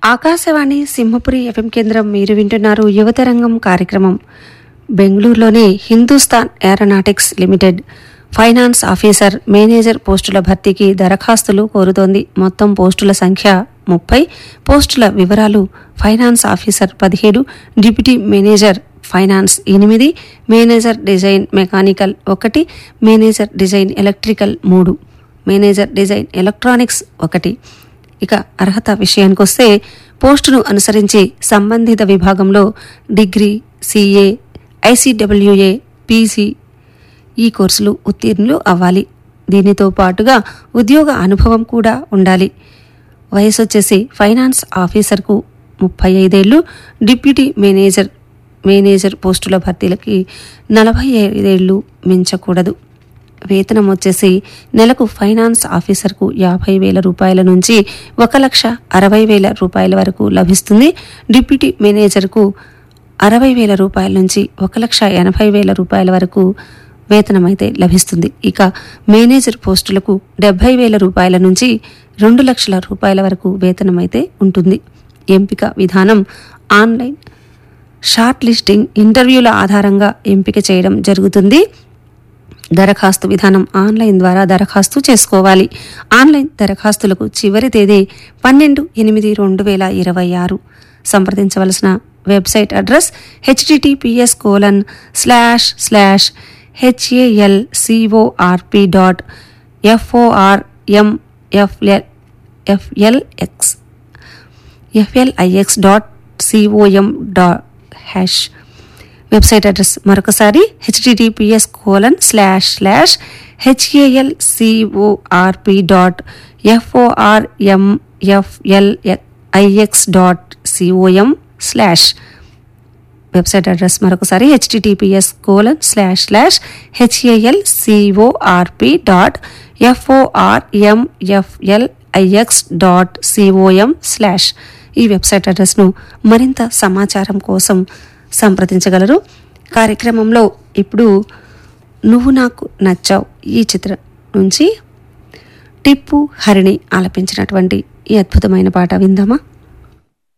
Akashvani Simhapuri FM కేంద్రం మీరు వింటున్నారు యువతరంగం కార్యక్రమం బెంగళూరులోని Hindustan aeronautics limited finance officer manager పోస్టుల భర్తీకి దరఖాస్తులు కోరుతోంది మొత్తం పోస్టుల సంఖ్య ముప్పై పోస్టుల వివరాలు ఫైనాన్స్ ఆఫీసర్ పదిహేడు డిప్యూటీ మేనేజర్ ఫైనాన్స్ ఎనిమిది మేనేజర్ డిజైన్ మెకానికల్ ఒకటి మేనేజర్ డిజైన్ ఎలక్ట్రికల్ మూడు మేనేజర్ డిజైన్ ఎలక్ట్రానిక్స్ ఒకటి ఇక అర్హత విషయానికి వస్తే పోస్టును అనుసరించి సంబంధిత విభాగంలో డిగ్రీ సిఏ ఐసీడబ్ల్యూఏ పీజీ ఈ కోర్సులు ఉత్తీర్ణులు అవ్వాలి దీనితో పాటుగా ఉద్యోగ అనుభవం కూడా ఉండాలి వయసు వచ్చేసి ఫైనాన్స్ ఆఫీసర్కు ముప్పై ఐదేళ్లు డిప్యూటీ మేనేజర్ మేనేజర్ పోస్టుల భర్తీలకి నలభై ఐదేళ్లు మించకూడదు వేతనం వచ్చేసి నెలకు ఫైనాన్స్ ఆఫీసర్కు యాభై వేల రూపాయల నుంచి ఒక లక్ష అరవై వేల రూపాయల వరకు లభిస్తుంది డిప్యూటీ మేనేజర్కు అరవై వేల రూపాయల నుంచి ఒక లక్ష ఎనభై వేల రూపాయల వరకు వేతనం అయితే లభిస్తుంది ఇక మేనేజర్ పోస్టులకు డెబ్బై వేల రూపాయల నుంచి రెండు లక్షల రూపాయల వరకు వేతనం అయితే ఉంటుంది ఎంపిక విధానం ఆన్లైన్ షార్ట్ లిస్టింగ్ ఇంటర్వ్యూల ఆధారంగా ఎంపిక చేయడం జరుగుతుంది దరఖాస్తు విధానం ఆన్లైన్ ద్వారా దరఖాస్తు చేసుకోవాలి ఆన్లైన్ దరఖాస్తులకు చివరి తేదీ పన్నెండు ఎనిమిది రెండు వేల ఇరవై ఆరు సంప్రదించవలసిన website address HTTPS colon slash slash HAL CORP dot FORMFL FLX FLIX dot COM dot hash website address మరొకసారి HTTPS colon slash slash HAL CORP dot FORMFL IX dot COM slash website address మరొకసారి HTTPS colon slash slash HAL CORP dot FORMFL IX dot COM slash ఈ website అడ్రస్ను మరింత సమాచారం కోసం సంప్రదించగలరు కార్యక్రమంలో ఇప్పుడు నువ్వు నాకు నచ్చావు ఈ చిత్రం నుంచి టిప్పు హరిణి ఆలపించినటువంటి ఈ అద్భుతమైన పాట విందామా